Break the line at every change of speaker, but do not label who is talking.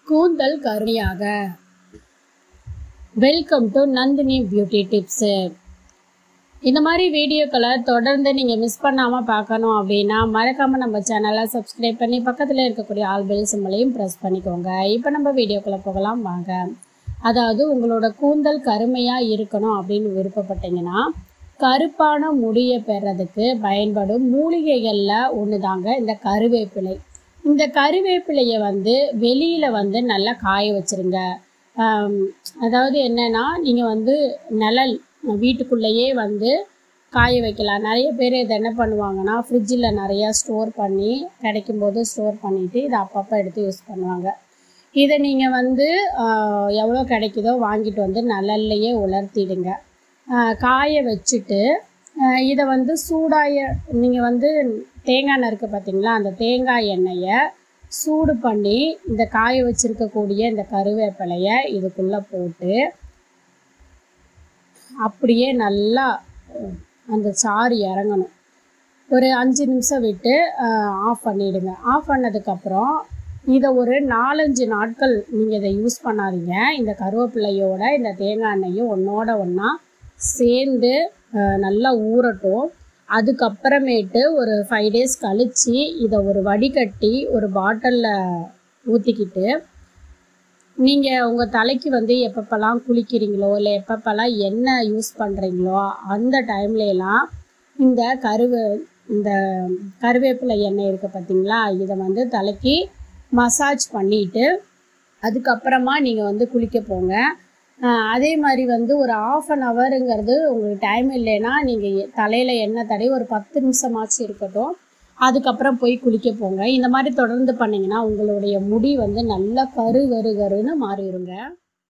கூந்தல் கருமையாக welcome to Nandini beauty tips இந்த மாதிரி வீடியோக்களை தொடர்ந்து நீங்கள் மிஸ் பண்ணாமல் பார்க்கணும் அப்படின்னா மறக்காமல் நம்ம சேனலை சப்ஸ்கிரைப் பண்ணி பக்கத்தில் இருக்கக்கூடிய ஆல் பெல் சிம்மலையும் ப்ரெஸ் பண்ணிக்கோங்க இப்போ நம்ம வீடியோக்குள்ளே போகலாம் வாங்க அதாவது உங்களோட கூந்தல் கருமையாக இருக்கணும் அப்படின்னு விருப்பப்பட்டீங்கன்னா கருப்பான முடியை பெறதுக்கு பயன்படும் மூலிகைகளில் ஒன்று தாங்க இந்த கருவேப்பிலை இந்த கருவேப்பிலையை வந்து வெளியில் வந்து நல்லா காய வச்சிருங்க ஆம், அதாவது என்னன்னா நீங்கள் வந்து நிழல் வீட்டுக்குள்ளேயே வந்து காய வைக்கலாம் நிறைய பேர் இதை என்ன பண்ணுவாங்கன்னா ஃப்ரிட்ஜில் நிறையா ஸ்டோர் பண்ணி கிடைக்கும் போது ஸ்டோர் பண்ணிவிட்டு இதை அப்பப்போ எடுத்து யூஸ் பண்ணுவாங்க இதை நீங்கள் வந்து ஆஹ், எவ்வளோ கிடைக்குதோ வாங்கிட்டு வந்து நிழல்லையே உலர்த்திடுங்க ஆஹ், காய வச்சுட்டு ஆஹ், இதை வந்து சூடாய நீங்கள் வந்து தேங்காய் எண்ணெய் இருக்குது பார்த்தீங்களா அந்த தேங்காய் எண்ணெயை சூடு பண்ணி இந்த காய வச்சிருக்கக்கூடிய இந்த கருவேப்பிலையை இதுக்குள்ளே போட்டு அப்படியே நல்லா அஹ், அந்த சாறு இறங்கணும் ஒரு அஞ்சு நிமிஷம் விட்டு ஆஃப் பண்ணிவிடுங்க ஆஃப் பண்ணதுக்கப்புறம் இதை ஒரு நாலஞ்சு நாட்கள் நீங்கள் இதை யூஸ் பண்ணாதீங்க இந்த கருவேப்பிலையோட இந்த தேங்காய் எண்ணெயும் ஒன்றோட ஒன்றா சேர்ந்து அஹ், நல்லா ஊறட்டும் அதுக்கப்புறமேட்டு ஒரு ஃபைவ் டேஸ் கழித்து இதை ஒரு வடிகட்டி ஒரு பாட்டிலில் ஊற்றிக்கிட்டு நீங்கள் உங்கள் தலைக்கு வந்து எப்பப்பெல்லாம் குளிக்கிறீங்களோ இல்லை எப்பப்பெல்லாம் எண்ணெய் யூஸ் பண்ணுறீங்களோ அந்த டைம்லலாம் இந்த கருவே இந்த கருவேப்பிலை எண்ணெய் இருக்குது பார்த்தீங்களா இதை வந்து தலைக்கு மசாஜ் பண்ணிட்டு அதுக்கப்புறமா நீங்கள் வந்து குளிக்க போங்க ஆஹ் அதே மாதிரி வந்து ஒரு ஆஃப் அன் ஹவருங்கிறது உங்களுக்கு டைம் இல்லைன்னா நீங்கள் தலையில் எண்ணெய் தடவி ஒரு பத்து நிமிஷமாச்சும் இருக்கட்டும் அதுக்கப்புறம் போய் குளிக்க போங்க இந்த மாதிரி தொடர்ந்து பண்ணிங்கன்னா உங்களுடைய முடி வந்து நல்லா கரு கரு கருன்னு மாறிடுங்க